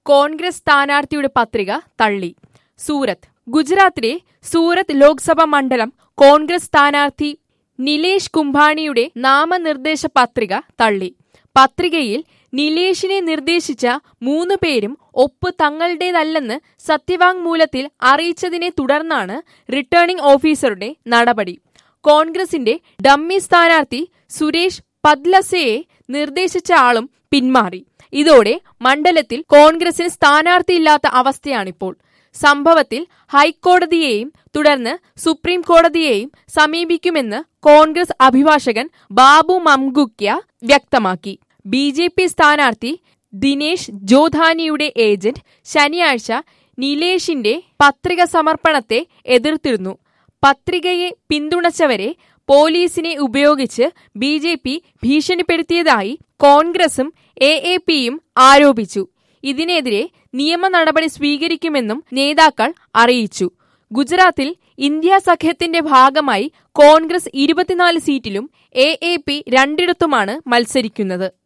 കോൺഗ്രസ് സ്ഥാനാർത്ഥിയുടെ പത്രിക തള്ളി സൂറത്ത് ഗുജറാത്തിലെ സൂറത്ത് ലോക്സഭാ മണ്ഡലം കോൺഗ്രസ് സ്ഥാനാർത്ഥി നിലേഷ് കുംഭാണിയുടെ നാമനിർദ്ദേശ പത്രിക തള്ളി പത്രികയിൽ നിലേഷിനെ നിർദ്ദേശിച്ച മൂന്ന് പേരും ഒപ്പ് തങ്ങളുടേതല്ലെന്ന് സത്യവാങ്മൂലത്തിൽ അറിയിച്ചതിനെ തുടർന്നാണ് റിട്ടേണിംഗ് ഓഫീസറുടെ നടപടി കോൺഗ്രസിന്റെ ഡമ്മി സ്ഥാനാർത്ഥി സുരേഷ് പദ്ലസയെ നിർദ്ദേശിച്ച ആളും പിന്മാറി ഇതോടെ മണ്ഡലത്തിൽ കോൺഗ്രസിന് സ്ഥാനാർത്ഥിയില്ലാത്ത അവസ്ഥയാണിപ്പോൾ സംഭവത്തിൽ ഹൈക്കോടതിയെയും തുടർന്ന് സുപ്രീം കോടതിയെയും സമീപിക്കുമെന്ന് കോൺഗ്രസ് അഭിഭാഷകൻ ബാബു മംഗുക്യ വ്യക്തമാക്കി ബി ജെ പി സ്ഥാനാർത്ഥി ദിനേശ് ജോധാനിയുടെ ഏജന്റ് ശനിയാഴ്ച നിലേഷിന്റെ പത്രിക സമർപ്പണത്തെ എതിർത്തിരുന്നു പത്രികയെ പിന്തുണച്ചവരെ പോലീസിനെ ഉപയോഗിച്ച് ബി ജെ പി ഭീഷണിപ്പെടുത്തിയതായി കോൺഗ്രസും എ എ പിയും ആരോപിച്ചു ഇതിനെതിരെ നിയമ നടപടി സ്വീകരിക്കുമെന്നും നേതാക്കൾ അറിയിച്ചു ഗുജറാത്തിൽ ഇന്ത്യ സഖ്യത്തിന്റെ ഭാഗമായി കോൺഗ്രസ് ഇരുപത്തിനാല് സീറ്റിലും എ എ പി രണ്ടിടത്തുമാണ് മത്സരിക്കുന്നത്